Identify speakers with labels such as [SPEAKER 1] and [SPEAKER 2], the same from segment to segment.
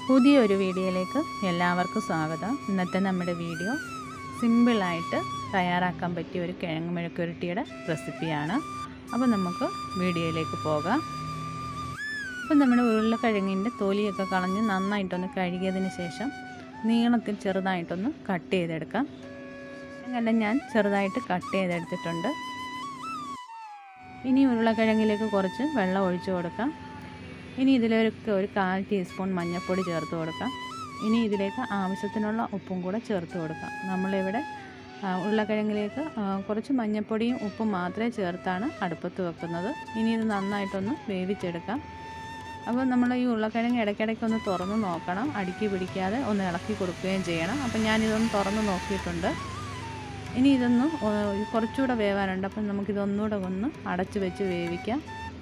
[SPEAKER 1] പുതിയൊരു വീഡിയോയിലേക്ക് എല്ലാവർക്കും സ്വാഗതം ഇന്നത്തെ നമ്മുടെ വീഡിയോ സിമ്പിളായിട്ട് തയ്യാറാക്കാൻ പറ്റിയ ഒരു കിഴങ്ങ് മെഴുക്കുരുട്ടിയുടെ റെസിപ്പിയാണ് അപ്പോൾ നമുക്ക് വീഡിയോയിലേക്ക് പോകാം അപ്പോൾ നമ്മുടെ ഉരുളക്കിഴങ്ങിൻ്റെ തൊലിയൊക്കെ കളഞ്ഞ് നന്നായിട്ടൊന്ന് കഴുകിയതിന് ശേഷം നീളത്തിൽ ചെറുതായിട്ടൊന്ന് കട്ട് ചെയ്തെടുക്കാം അങ്ങനെ ഞാൻ ചെറുതായിട്ട് കട്ട് ചെയ്തെടുത്തിട്ടുണ്ട് ഇനി ഉരുളക്കിഴങ്ങിലേക്ക് കുറച്ച് വെള്ളം ഒഴിച്ചു കൊടുക്കാം ഇനി ഇതിലേക്ക് ഒരു കാൽ ടീസ്പൂൺ മഞ്ഞൾപ്പൊടി ചേർത്ത് കൊടുക്കാം ഇനി ഇതിലേക്ക് ആവശ്യത്തിനുള്ള ഉപ്പും കൂടെ ചേർത്ത് കൊടുക്കാം നമ്മളിവിടെ ഉരുളക്കിഴങ്ങിലേക്ക് കുറച്ച് മഞ്ഞൾപ്പൊടിയും ഉപ്പും മാത്രമേ ചേർത്താണ് അടുപ്പത്ത് വെക്കുന്നത് ഇനി ഇത് നന്നായിട്ടൊന്ന് വേവിച്ചെടുക്കാം അപ്പോൾ നമ്മൾ ഈ ഉരുളക്കിഴങ്ങ് ഇടയ്ക്കിടയ്ക്ക് ഒന്ന് തുറന്ന് നോക്കണം അടുക്കി പിടിക്കാതെ ഒന്ന് ഇളക്കി കൊടുക്കുകയും ചെയ്യണം അപ്പോൾ ഞാനിതൊന്ന് തുറന്ന് നോക്കിയിട്ടുണ്ട് ഇനി ഇതൊന്ന് കുറച്ചുകൂടെ വേവാനുണ്ട് അപ്പം നമുക്കിതൊന്നുകൂടെ ഒന്ന് അടച്ച് വെച്ച് വേവിക്കാം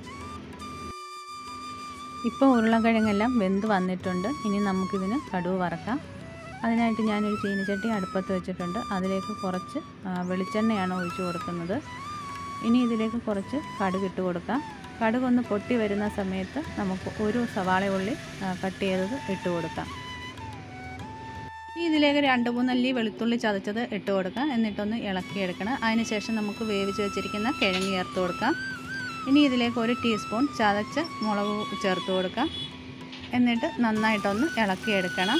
[SPEAKER 1] ഇപ്പോൾ ഉരുളക്കിഴങ്ങെല്ലാം വെന്ത് വന്നിട്ടുണ്ട് ഇനി നമുക്കിതിന് കടുവ് വറക്കാം അതിനായിട്ട് ഞാനൊരു ചീനിച്ചട്ടി അടുപ്പത്ത് വെച്ചിട്ടുണ്ട് അതിലേക്ക് കുറച്ച് വെളിച്ചെണ്ണയാണ് ഒഴിച്ചു കൊടുക്കുന്നത് ഇനി ഇതിലേക്ക് കുറച്ച് കടുക് ഇട്ട് കൊടുക്കാം കടുക് ഒന്ന് പൊട്ടി വരുന്ന സമയത്ത് നമുക്ക് ഒരു സവാള ഉള്ളി കട്ട് ചെയ്തത് ഇട്ട് കൊടുക്കാം ഇനി ഇതിലേക്ക് രണ്ട് മൂന്നല്ലി വെളുത്തുള്ളി ചതച്ചത് ഇട്ട് കൊടുക്കാം എന്നിട്ടൊന്ന് ഇളക്കിയെടുക്കണം അതിനുശേഷം നമുക്ക് വേവിച്ച് വെച്ചിരിക്കുന്ന കിഴങ്ങ് ചേർത്ത് കൊടുക്കാം ഇനി ഇതിലേക്ക് ഒരു ടീസ്പൂൺ ചതച്ച മുളക് ചേർത്ത് കൊടുക്കാം എന്നിട്ട് നന്നായിട്ടൊന്ന് ഇളക്കിയെടുക്കണം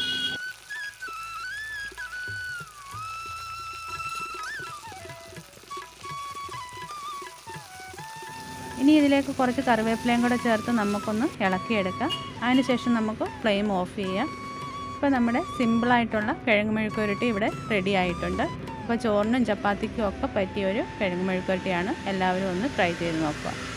[SPEAKER 1] ഇനി ഇതിലേക്ക് കുറച്ച് കറിവേപ്പിലയും കൂടെ ചേർത്ത് നമുക്കൊന്ന് ഇളക്കിയെടുക്കാം അതിനുശേഷം നമുക്ക് ഫ്ലെയിം ഓഫ് ചെയ്യാം ഇപ്പോൾ നമ്മുടെ സിമ്പിളായിട്ടുള്ള കിഴങ്ങ് മെഴുക്കുരുട്ടി ഇവിടെ റെഡി ആയിട്ടുണ്ട് അപ്പോൾ ചോറിനും ചപ്പാത്തിക്കും ഒക്കെ പറ്റിയ ഒരു കിഴങ്ങ് മെഴുക്കുരുട്ടിയാണ് എല്ലാവരും ഒന്ന് ട്രൈ ചെയ്ത് നോക്കുക